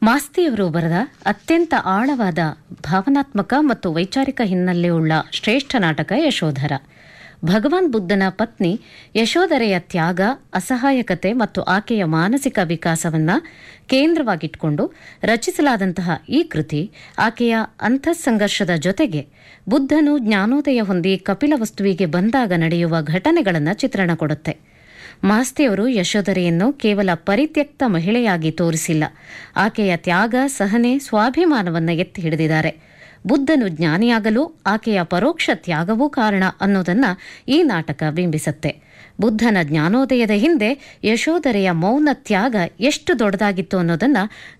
ಮಾಸ್ತಿಯವರು ಬರೆದ ಅತ್ಯಂತ ಆಳವಾದ ಭಾವನಾತ್ಮಕ ಮತ್ತು ವೈಚಾರಿಕ ಹಿನ್ನೆಲೆಯುಳ್ಳ ಶ್ರೇಷ್ಠ ನಾಟಕ ಯಶೋಧರ ಭಗವಾನ್ ಬುದ್ಧನ ಪತ್ನಿ ಯಶೋಧರೆಯ ತ್ಯಾಗ ಅಸಹಾಯಕತೆ ಮತ್ತು ಆಕೆಯ ಮಾನಸಿಕ ವಿಕಾಸವನ್ನ ಕೇಂದ್ರವಾಗಿಟ್ಕೊಂಡು ರಚಿಸಲಾದಂತಹ ಈ ಕೃತಿ ಆಕೆಯ ಅಂತಃಸಂಘರ್ಷದ ಜೊತೆಗೆ ಬುದ್ಧನು ಜ್ಞಾನೋದಯ ಹೊಂದಿ ಕಪಿಲವಸ್ತುವಿಗೆ ಬಂದಾಗ ನಡೆಯುವ ಘಟನೆಗಳನ್ನು ಚಿತ್ರಣ ಕೊಡುತ್ತೆ ಮಾಸ್ತಿಯವರು ಯಶೋಧರೆಯನ್ನು ಕೇವಲ ಪರಿತ್ಯಕ್ತ ಮಹಿಳೆಯಾಗಿ ತೋರಿಸಿಲ್ಲ ಆಕೆಯ ತ್ಯಾಗ ಸಹನೆ ಸ್ವಾಭಿಮಾನವನ್ನು ಎತ್ತಿ ಹಿಡಿದಿದ್ದಾರೆ ಬುದ್ಧನು ಜ್ಞಾನಿಯಾಗಲು ಆಕೆಯ ಪರೋಕ್ಷ ತ್ಯಾಗವೂ ಕಾರಣ ಅನ್ನೋದನ್ನ ಈ ನಾಟಕ ಬಿಂಬಿಸುತ್ತೆ ಬುದ್ಧನ ಜ್ಞಾನೋದಯದ ಹಿಂದೆ ಯಶೋಧರೆಯ ಮೌನ ತ್ಯಾಗ ಎಷ್ಟು ದೊಡ್ಡದಾಗಿತ್ತು ಅನ್ನೋದನ್ನ